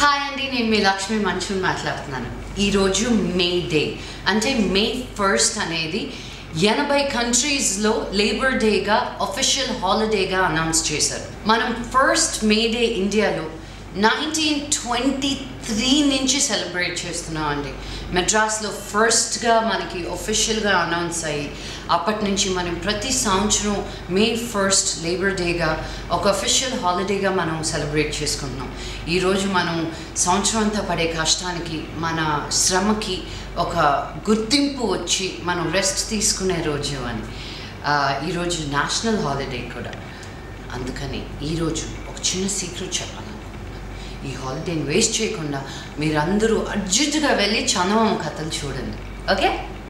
hi అండి నేను మీ లక్ష్మి మనుషుని మాట్లాడుతున్నాను ఈరోజు మే డే అంటే మే ఫస్ట్ అనేది ఎనభై కంట్రీస్లో లేబర్ డేగా అఫీషియల్ హాలిడేగా అనౌన్స్ చేశారు మనం ఫస్ట్ మే డే ఇండియాలో నైన్టీన్ ట్వంటీ త్రీ నుంచి సెలబ్రేట్ చేస్తున్నాం అండి మెడ్రాస్లో ఫస్ట్గా మనకి ఒఫిషియల్గా అనౌన్స్ అయ్యి అప్పటి నుంచి మనం ప్రతి సంవత్సరం మే ఫస్ట్ లేబర్ డేగా ఒక అఫీషియల్ హాలిడేగా మనం సెలబ్రేట్ చేసుకుంటున్నాం ఈరోజు మనం సంవత్సరం అంతా పడే కష్టానికి మన శ్రమకి ఒక గుర్తింపు వచ్చి మనం రెస్ట్ తీసుకునే రోజు అని ఆ, ఈరోజు నేషనల్ హాలిడే కూడా అందుకని ఈరోజు ఒక చిన్న సీక్రెట్ చెప్పాలనుకుంటున్నాను ఈ హాలిడేని వేస్ట్ చేయకుండా మీరందరూ అర్జెంటుగా వెళ్ళి చందమామ కథలు చూడండి ఓకే